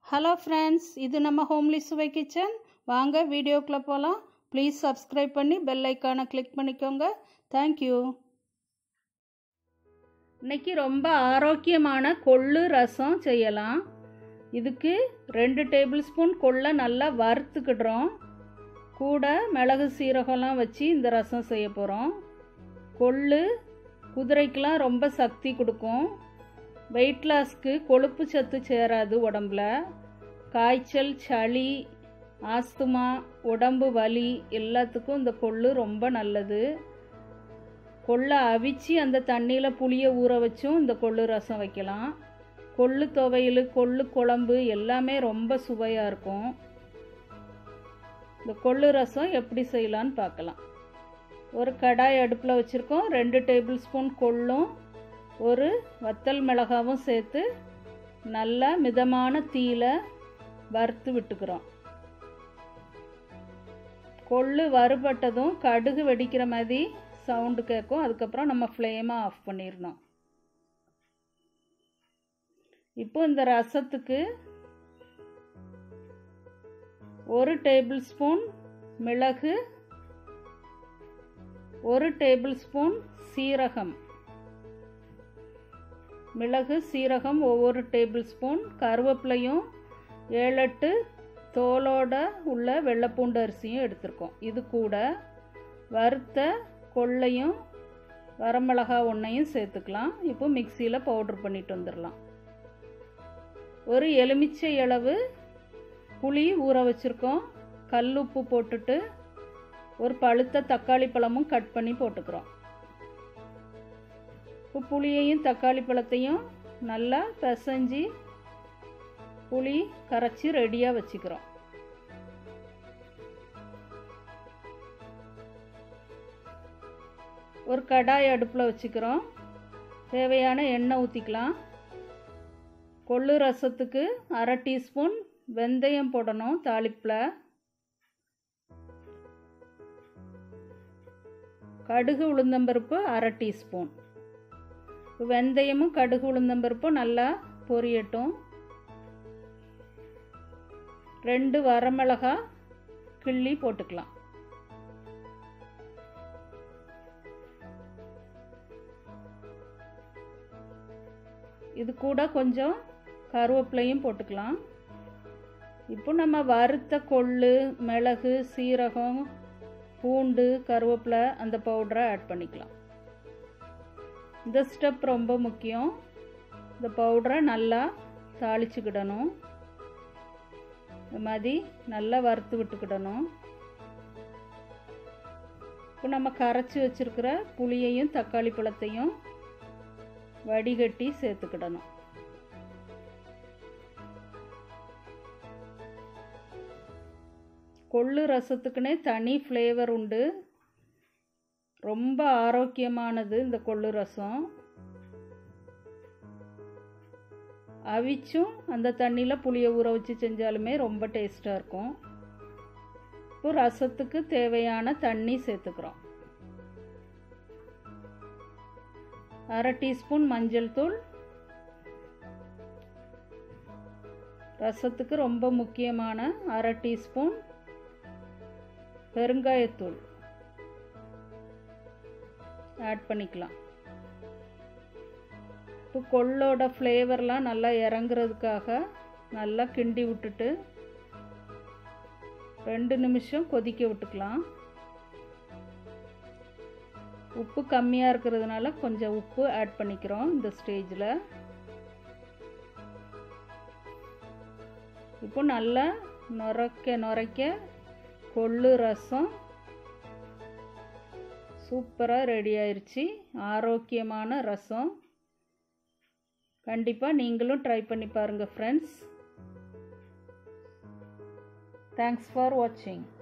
hello friends இது நம்ம homely சுவை கிச்சன் வாங்க வீடியோக்குள்ளே போகலாம் ப்ளீஸ் சப்ஸ்கிரைப் பண்ணி பெல் ஐக்கானை கிளிக் பண்ணிக்கோங்க தேங்க்யூ இன்னைக்கு ரொம்ப ஆரோக்கியமான கொள்ளு ரசம் செய்யலாம் இதுக்கு ரெண்டு டேபிள் ஸ்பூன் கொள்ளை நல்லா வறுத்துக்கிடுறோம் கூட மிளகு சீரகம்லாம் வச்சு இந்த ரசம் செய்ய போகிறோம் கொள்ளு குதிரைக்கெலாம் ரொம்ப சக்தி கொடுக்கும் வெயிட் லாஸ்க்கு கொழுப்பு சத்து சேராது உடம்புல காய்ச்சல் சளி ஆஸ்துமா உடம்பு வலி எல்லாத்துக்கும் இந்த கொள்ளு ரொம்ப நல்லது கொள்ளை அவிச்சு அந்த தண்ணியில் புளியை ஊற வச்சும் இந்த கொள்ளு ரசம் வைக்கலாம் கொள்ளு துவையல் கொள்ளு குழம்பு எல்லாமே ரொம்ப சுவையாக இருக்கும் இந்த கொள்ளு ரசம் எப்படி செய்யலான்னு பார்க்கலாம் ஒரு கடாய் அடுப்பில் வச்சுருக்கோம் ரெண்டு டேபிள் ஸ்பூன் கொள்ளும் ஒரு வத்தல் மிளகாவும் சேர்த்து நல்லா மிதமான தீயில வறுத்து விட்டுக்கிறோம் கொள்ளு வறுபட்டதும் கடுகு வெடிக்கிற மாதிரி சவுண்டு கேட்கும் அதுக்கப்புறம் நம்ம ஃப்ளேமை ஆஃப் பண்ணிடணும் இப்போ இந்த ரசத்துக்கு ஒரு டேபிள் ஸ்பூன் மிளகு ஒரு டேபிள் ஸ்பூன் சீரகம் மிளகு சீரகம் ஒவ்வொரு டேபிள் ஸ்பூன் கருவேப்பிலையும் ஏழெட்டு தோலோட உள்ள வெள்ளைப்பூண்டு அரிசியும் எடுத்திருக்கோம் இது கூட வறுத்த கொள்ளையும் வரமிளகா ஒன்றையும் சேர்த்துக்கலாம் இப்போ மிக்சியில் பவுட்ரு பண்ணிட்டு வந்துடலாம் ஒரு எலுமிச்சை அளவு புளி ஊற வச்சுருக்கோம் கல் உப்பு போட்டுட்டு ஒரு பழுத்த தக்காளி பழமும் கட் பண்ணி போட்டுக்கிறோம் இப்போ புளியையும் தக்காளி பழத்தையும் நல்லா பிசைஞ்சு புளி கரைச்சி ரெடியாக வச்சுக்கிறோம் ஒரு கடாய் அடுப்பில் வச்சுக்கிறோம் தேவையான எண்ணெய் ஊற்றிக்கலாம் கொள்ளு ரசத்துக்கு அரை டீஸ்பூன் வெந்தயம் போடணும் தாளிப்பில் கடுகு உளுந்தம்பருப்பு அரை டீஸ்பூன் வெந்தயமும் கடுகு உளுந்தம்பருப்பும் நல்லா பொரியட்டும் ரெண்டு வரமிளகா கிள்ளி போட்டுக்கலாம் இது கூட கொஞ்சம் கருவேப்பிலையும் போட்டுக்கலாம் இப்போ நம்ம வறுத்த கொள்ளு மிளகு சீரகம் பூண்டு கருவேப்பிலை அந்த பவுடரை ஆட் பண்ணிக்கலாம் இந்த ஸ்டெப் ரொம்ப முக்கியம் இந்த பவுடரை நல்லா தாளிச்சுக்கிடணும் இந்த மாதிரி நல்லா வறுத்து விட்டுக்கிடணும் இப்போ நம்ம கரைச்சி வச்சுருக்கிற புளியையும் தக்காளி பழத்தையும் வடிகட்டி சேர்த்துக்கிடணும் கொள்ளு ரசத்துக்குன்னே தனி ஃப்ளேவர் உண்டு ரொம்ப ஆரோக்கியமானது இந்த கொள்ளு ரசம் அவிச்சும் அந்த தண்ணியில் புளியை ஊற வச்சு செஞ்சாலுமே ரொம்ப டேஸ்ட்டாக இருக்கும் இப்போ ரசத்துக்கு தேவையான தண்ணி சேர்த்துக்கிறோம் அரை டீஸ்பூன் மஞ்சள் தூள் ரசத்துக்கு ரொம்ப முக்கியமான அரை டீஸ்பூன் பெருங்காயத்தூள் ஆட் பண்ணிக்கலாம் இப்போ கொள்ளோட ஃப்ளேவர்லாம் நல்லா இறங்குறதுக்காக நல்லா கிண்டி விட்டுட்டு ரெண்டு நிமிஷம் கொதிக்க விட்டுக்கலாம் உப்பு கம்மியாக இருக்கிறதுனால கொஞ்சம் உப்பு ஆட் பண்ணிக்கிறோம் இந்த ஸ்டேஜில் இப்போ நல்லா நுரைக்க நுரைக்க கொள்ளு ரசம் சூப்பராக ரெடி ஆயிடுச்சு ஆரோக்கியமான ரசம் கண்டிப்பாக நீங்களும் ட்ரை பண்ணி பாருங்கள் ஃப்ரெண்ட்ஸ் தேங்க்ஸ் ஃபார் வாட்சிங்